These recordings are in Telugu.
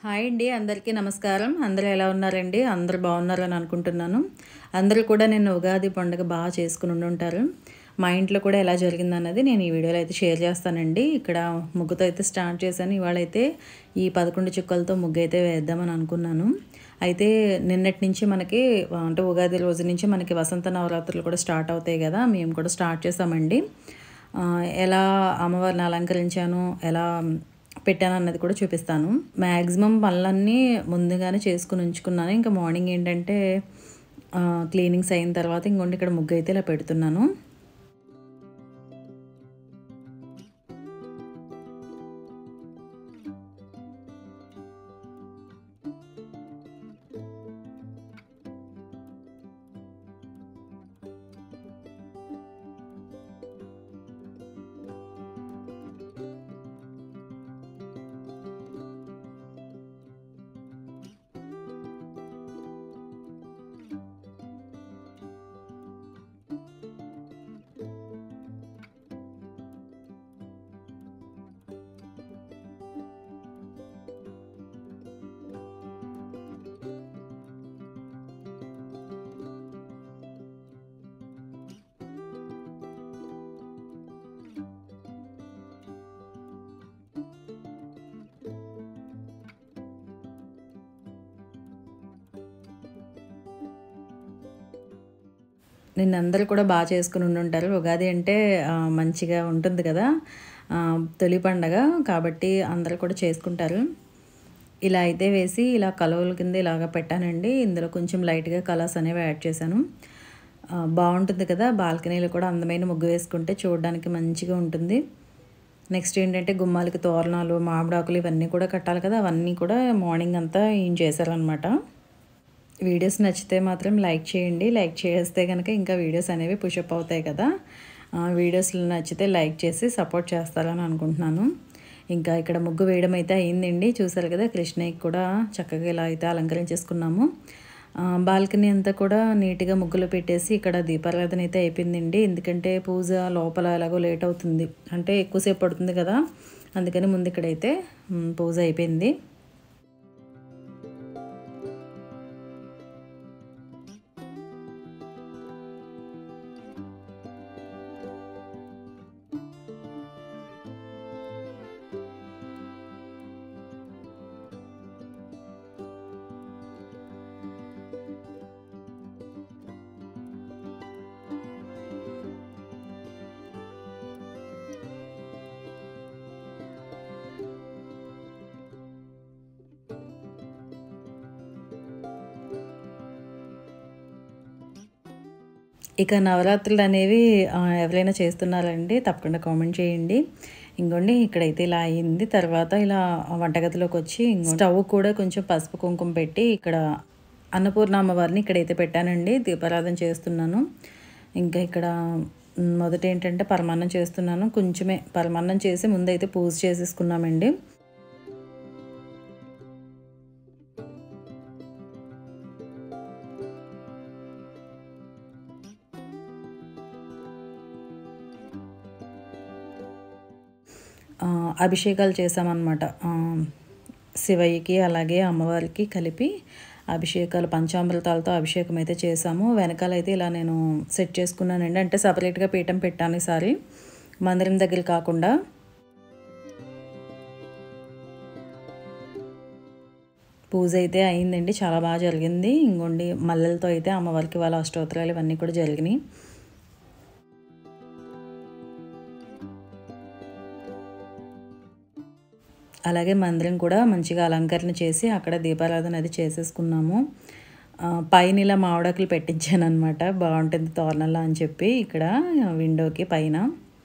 హాయ్ అండి అందరికీ నమస్కారం అందరూ ఎలా ఉన్నారండి అందరూ బాగున్నారని అనుకుంటున్నాను అందరూ కూడా నేను ఉగాది పండుగ బాగా చేసుకుని ఉండుంటారు మా ఇంట్లో కూడా ఎలా జరిగిందన్నది నేను ఈ వీడియోలో అయితే షేర్ చేస్తానండి ఇక్కడ ముగ్గుతో అయితే స్టార్ట్ చేశాను ఇవాళ అయితే ఈ పదకొండు చుక్కలతో ముగ్గు అయితే వేద్దామని అనుకున్నాను అయితే నిన్నటి నుంచి మనకి అంటే ఉగాది రోజు నుంచి మనకి వసంత నవరాత్రులు కూడా స్టార్ట్ అవుతాయి కదా మేము కూడా స్టార్ట్ చేసామండి ఆ, ఎలా అమ్మవారిని అలంకరించాను ఎలా పెట్టాను అన్నది కూడా చూపిస్తాను మ్యాక్సిమం పనులన్నీ ముందుగానే చేసుకుని ఉంచుకున్నాను ఇంకా మార్నింగ్ ఏంటంటే క్లీనింగ్స్ అయిన తర్వాత ఇంకొండి ఇక్కడ ముగ్గు అయితే ఇలా పెడుతున్నాను నిన్న అందరూ కూడా బాగా చేసుకుని ఉండుంటారు ఉగాది అంటే ఆ, మంచిగా ఉంటుంది కదా ఆ, తొలి పండగ కాబట్టి అందరూ కూడా చేసుకుంటారు ఇలా అయితే వేసి ఇలా కలవల కింద ఇలాగ పెట్టానండి ఇందులో కొంచెం లైట్గా కలర్స్ అనేవి యాడ్ చేశాను ఆ, బాగుంటుంది కదా బాల్కనీలో కూడా అందమైన ముగ్గు వేసుకుంటే చూడడానికి మంచిగా ఉంటుంది నెక్స్ట్ ఏంటంటే గుమ్మాలకి తోరణాలు మామిడాకులు ఇవన్నీ కూడా కట్టాలి కదా అవన్నీ కూడా మార్నింగ్ అంతా ఏం చేశారనమాట వీడియోస్ నచ్చితే మాత్రం లైక్ చేయండి లైక్ చేస్తే కనుక ఇంకా వీడియోస్ అనేవి పుషప్ అవుతాయి కదా ఆ, వీడియోస్ నచ్చితే లైక్ చేసి సపోర్ట్ చేస్తారని అనుకుంటున్నాను ఇంకా ఇక్కడ ముగ్గు వేయడం అయితే అయిందండి చూసారు కదా కృష్ణయ్యకి కూడా చక్కగా ఇలా అయితే అలంకరించేసుకున్నాము ఆ, బాల్కనీ అంతా కూడా నీట్గా ముగ్గులు పెట్టేసి ఇక్కడ దీపారాధన అయితే అయిపోయిందండి ఎందుకంటే పూజ లోపల ఎలాగో లేట్ అవుతుంది అంటే ఎక్కువసేపు పడుతుంది కదా అందుకని ముందు ఇక్కడైతే మ్, పూజ అయిపోయింది ఇక నవరాత్రులు అనేవి ఆ, ఎవరైనా చేస్తున్నారండి తప్పకుండా కామెంట్ చేయండి ఇంకోండి ఇక్కడైతే ఇలా అయింది తర్వాత ఇలా వంటగదిలోకి వచ్చి ఇంకో స్టవ్ కూడా కొంచెం పసుపు కుంకుమ పెట్టి ఇక్కడ అన్నపూర్ణ అమ్మవారిని ఇక్కడైతే పెట్టానండి దీపారాధన చేస్తున్నాను ఇంకా ఇక్కడ మ్, మొదట ఏంటంటే పరమాన్నం చేస్తున్నాను కొంచెమే పరమాన్నం చేసి ముందైతే పూజ చేసేసుకున్నామండి ఆ, అభిషేకాలు చేసామన్నమాట ఆ, శివయ్యకి అలాగే అమ్మవారికి కలిపి అభిషేకాలు పంచామృతాలతో అభిషేకం అయితే చేసాము వెనకాల అయితే ఇలా నేను సెట్ చేసుకున్నానండి అంటే సపరేట్గా పీఠం పెట్టాను ఈసారి మందిరం దగ్గర కాకుండా పూజ అయితే అయిందండి చాలా బాగా జరిగింది ఇంకోండి మల్లెలతో అయితే అమ్మవారికి వాళ్ళ అష్టోత్తరాలు ఇవన్నీ కూడా జరిగినాయి అలాగే మందిరం కూడా మంచిగా అలంకరణ చేసి అక్కడ దీపారాధన అది చేసేసుకున్నాము ఆ, పైన ఇలా మామిడాకులు పెట్టించాను అనమాట బాగుంటుంది తోరణంలో అని చెప్పి ఇక్కడ విండోకి పైన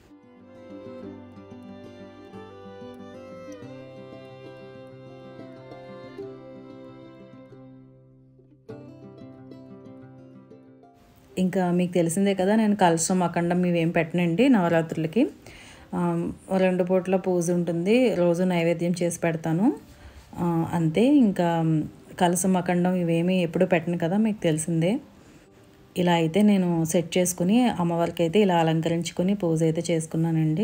ఇంకా మీకు తెలిసిందే కదా నేను కలసం అఖండం ఇవేం పెట్టనండి నవరాత్రులకి ఆ, రెండు పూట్ల పూజ ఉంటుంది రోజు నైవేద్యం చేసి పెడతాను ఆ, అంతే ఇంకా కలసం అఖండం ఇవేమీ ఎప్పుడు పెట్టను కదా మీకు తెలిసిందే ఇలా అయితే నేను సెట్ చేసుకుని అమ్మవారికి అయితే ఇలా అలంకరించుకొని పూజ అయితే చేసుకున్నానండి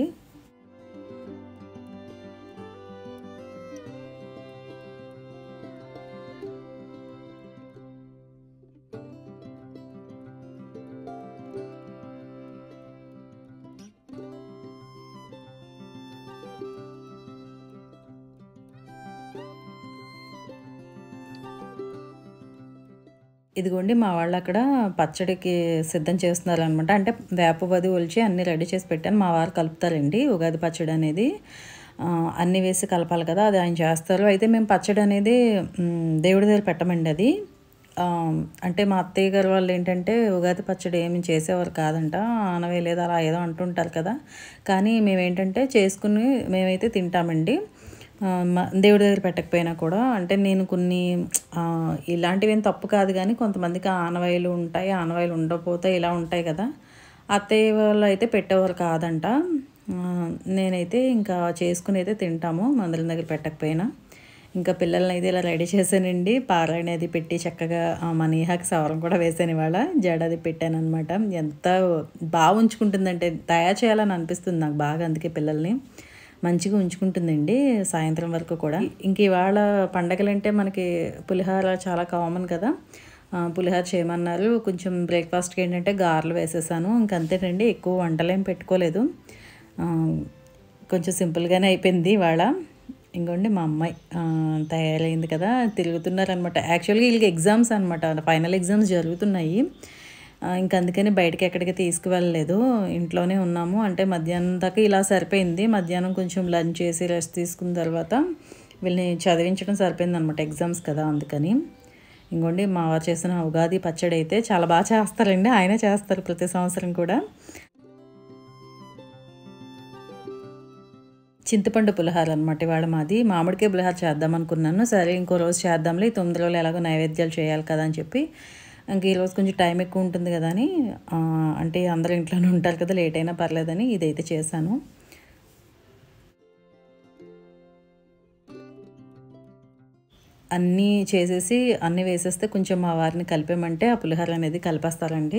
ఇదిగోండి మా వాళ్ళు అక్కడ పచ్చడికి సిద్ధం చేస్తున్నారు అనమాట అంటే వేపవది ఒలిచి అన్నీ రెడీ చేసి పెట్టాను మా వారు కలుపుతారండి ఉగాది పచ్చడి అనేది ఆ, అన్నీ వేసి కలపాలి కదా అది ఆయన చేస్తారు అయితే మేము పచ్చడి అనేది మ్, దేవుడి దగ్గర పెట్టమండి అది ఆ, అంటే మా అత్తయ్య గారు వాళ్ళు ఏంటంటే ఉగాది పచ్చడి ఏమి చేసేవారు కాదంట ఆనవేయలేదు అలా ఏదో అంటుంటారు కదా కానీ మేమేంటంటే చేసుకుని మేమైతే తింటామండి ఆ, మ- దేవుడి దగ్గర పెట్టకపోయినా కూడా అంటే నేను కొన్ని ఆ, ఇలాంటివి ఏం తప్పు కాదు కానీ కొంతమందికి ఆనవాయిలు ఉంటాయి ఆనవాయిలు ఉండకపోతే ఇలా ఉంటాయి కదా అత్తయ్య వాళ్ళు అయితే పెట్టేవారు కాదంట ఆ, నేనైతే ఇంకా చేసుకుని అయితే తింటాము మందుల దగ్గర పెట్టకపోయినా ఇంకా పిల్లల్ని అయితే ఇలా రెడీ చేశానండి పారాయణ అది పెట్టి చక్కగా ఆ, మా నేహాకి సవరం కూడా వేసాను ఇవాళ జడ అది పెట్టాను అనమాట ఎంత బాగా ఉంచుకుంటుందంటే తయారు చేయాలని అనిపిస్తుంది నాకు బాగా అందుకే పిల్లల్ని మంచిగా ఉంచుకుంటుందండి సాయంత్రం వరకు కూడా ఇంక ఇవాళ పండగలంటే మనకి పులిహోర చాలా కామన్ కదా ఆ, పులిహోర చేయమన్నారు కొంచెం బ్రేక్ఫాస్ట్కి ఏంటంటే గారెలు వేసేసాను ఇంకంతేనండి ఎక్కువ వంటలేం పెట్టుకోలేదు ఆ, కొంచెం సింపుల్గానే అయిపోయింది ఇవాళ ఇంకోండి మా అమ్మాయి ఆ, తయారైంది కదా తిరుగుతున్నారనమాట యాక్చువల్గా వీళ్ళకి ఎగ్జామ్స్ అనమాట ఫైనల్ ఎగ్జామ్స్ జరుగుతున్నాయి ఆ, ఇంక అందుకని బయటకి ఎక్కడికి తీసుకువెళ్ళలేదు ఇంట్లోనే ఉన్నాము అంటే మధ్యాహ్నం దాకా ఇలా సరిపోయింది మధ్యాహ్నం కొంచెం లంచ్ చేసి రెస్ట్ తీసుకున్న తర్వాత వీళ్ళని చదివించడం సరిపోయింది అనమాట ఎగ్జామ్స్ కదా అందుకని ఇంకోండి మా వారు చేసిన ఉగాది పచ్చడి అయితే చాలా బాగా చేస్తారండి ఆయనే చేస్తారు ప్రతి సంవత్సరం కూడా చింతపండు పులిహార అనమాట ఇవాళ మాది మామిడికాయ పులిహార చేద్దాం అనుకున్నాను సరే ఇంకో రోజు చేద్దాంలే ఈ తొమ్మిది రోజులు ఎలాగో నైవేద్యాలు చేయాలి కదా అని చెప్పి ఇంక ఈ రోజు కొంచెం టైం ఎక్కువ ఉంటుంది కదా అని ఆ, అంటే అందరూ ఇంట్లోనే ఉంటారు కదా లేట్ అయినా పర్లేదని ఇదైతే చేశాను అన్నీ చేసేసి అన్నీ వేసేస్తే కొంచెం మా వారిని కలిపామంటే ఆ పులిహోర అనేది కలిపేస్తారండి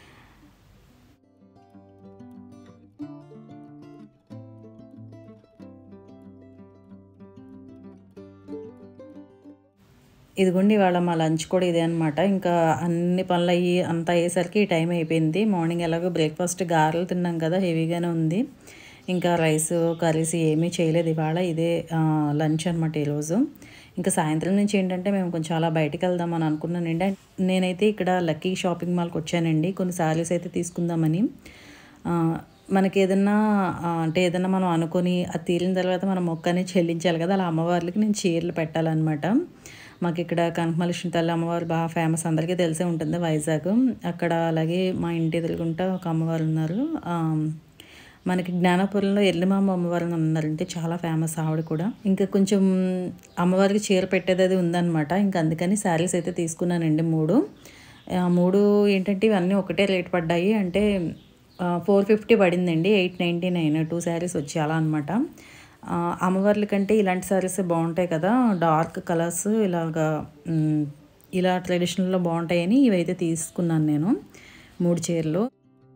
ఇదిగోండి ఇవాళ మా లంచ్ కూడా ఇదే అనమాట ఇంకా అన్ని పనులు అయ్యి అంతా అయ్యేసరికి ఈ టైం అయిపోయింది మార్నింగ్ ఎలాగో బ్రేక్ఫాస్ట్ గారెలు తిన్నాం కదా హెవీగానే ఉంది ఇంకా రైస్ కర్రీస్ ఏమీ చేయలేదు ఇవాళ ఇదే లంచ్ అనమాట ఈరోజు ఇంకా సాయంత్రం నుంచి ఏంటంటే మేము కొంచెం అలా బయటికి వెళ్దామని అనుకున్నానండి నేనైతే ఇక్కడ లక్కీ షాపింగ్ మాల్కి వచ్చానండి కొన్ని శారీస్ అయితే తీసుకుందామని ఆ, మనకి ఏదన్నా ఆ, అంటే ఏదన్నా మనం అనుకొని అది తీరిన తర్వాత మనం మొక్కని చెల్లించాలి కదా అలా అమ్మవార్లకి నేను చీరలు పెట్టాలన్నమాట మాకు ఇక్కడ కనకమలక్ష్మి తల్లి అమ్మవారు బాగా ఫేమస్ అందరికీ తెలిసే ఉంటుంది వైజాగ్ అక్కడ అలాగే మా ఇంటి ఎదురుగుంటా ఒక అమ్మవారు ఉన్నారు ఆ, మనకి జ్ఞానపురంలో ఎల్లిమామ అమ్మవారు అని ఉన్నారంటే చాలా ఫేమస్ ఆవిడ కూడా ఇంకా కొంచెం అమ్మవారికి చీర పెట్టేది అది ఉందన్నమాట ఇంకా అందుకని శారీస్ అయితే తీసుకున్నానండి మూడు ఆ, మూడు ఏంటంటే ఇవన్నీ ఒకటే రేట్ పడ్డాయి అంటే ఫోర్ ఫిఫ్టీ పడిందండి eight ninety nine two saris వచ్చి అలా అనమాట అమ్మవార్ల కంటే ఇలాంటి శారీస్ బాగుంటాయి కదా డార్క్ కలర్స్ ఇలాగా మ్, ఇలా ట్రెడిషనల్లో బాగుంటాయని ఇవైతే తీసుకున్నాను నేను మూడు చీరలు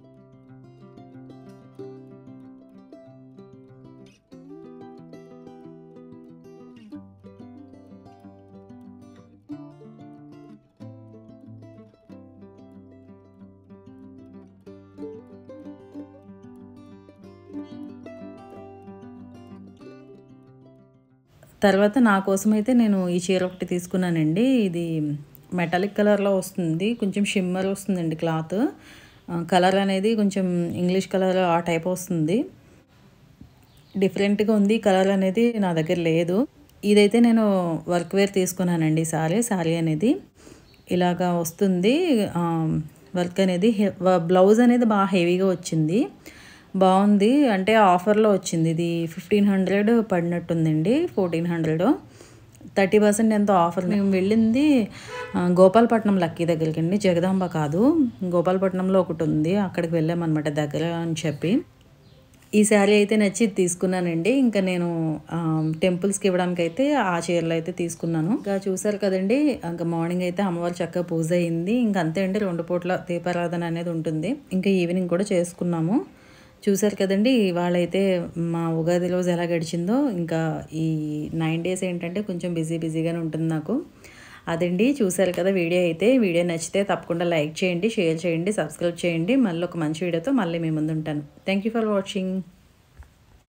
తర్వాత నా కోసం అయితే నేను ఈ చీర ఒకటి తీసుకున్నానండి ఇది మెటాలిక్ కలర్లో వస్తుంది కొంచెం షిమ్మర్ వస్తుందండి క్లాత్ కలర్ అనేది కొంచెం ఇంగ్లీష్ కలర్ ఆ టైప్ వస్తుంది డిఫరెంట్గా ఉంది కలర్ అనేది నా దగ్గర లేదు ఇదైతే నేను వర్క్ వేర్ తీసుకున్నానండి సారీ సారీ అనేది ఇలాగా వస్తుంది ఆ, వర్క్ అనేది హె- వ- బ్లౌజ్ అనేది బాగా హెవీగా వచ్చింది బాగుంది అంటే ఆఫర్లో వచ్చింది ఇది ఫిఫ్టీన్ హండ్రెడ్ పడినట్టుందండి ఫోర్టీన్ హండ్రెడ్ థర్టీ పర్సెంట్ ఎంతో ఆఫర్ మేము వెళ్ళింది ఆ, గోపాలపట్నం లక్కీ దగ్గరికి అండి జగదాంబ కాదు గోపాలపట్నంలో ఒకటి ఉంది అక్కడికి వెళ్ళామన్నమాట దగ్గర అని చెప్పి ఈ శారీ అయితే నచ్చి ఇది తీసుకున్నానండి ఇంకా నేను ఆ, టెంపుల్స్కి ఇవ్వడానికి అయితే ఆ చీరలు అయితే తీసుకున్నాను ఇంకా చూసారు కదండి ఇంకా మార్నింగ్ అయితే అమ్మవారు చక్కగా పూజ అయింది ఇంకా అంతే అండి రెండు పూట్ల దీపారాధన అనేది ఉంటుంది ఇంకా ఈవినింగ్ కూడా చేసుకున్నాము చూసారు కదండి వాళ్ళైతే మా ఉగాది రోజు ఎలా గడిచిందో ఇంకా ఈ నైన్ డేస్ ఏంటంటే కొంచెం బిజీ బిజీగానే ఉంటుంది నాకు అదండి చూసారు కదా వీడియో అయితే వీడియో నచ్చితే తప్పకుండా లైక్ చేయండి షేర్ చేయండి సబ్స్క్రైబ్ చేయండి మళ్ళీ ఒక మంచి వీడియోతో మళ్ళీ మీ ముందు ఉంటాను థ్యాంక్ యూ ఫర్ వాచింగ్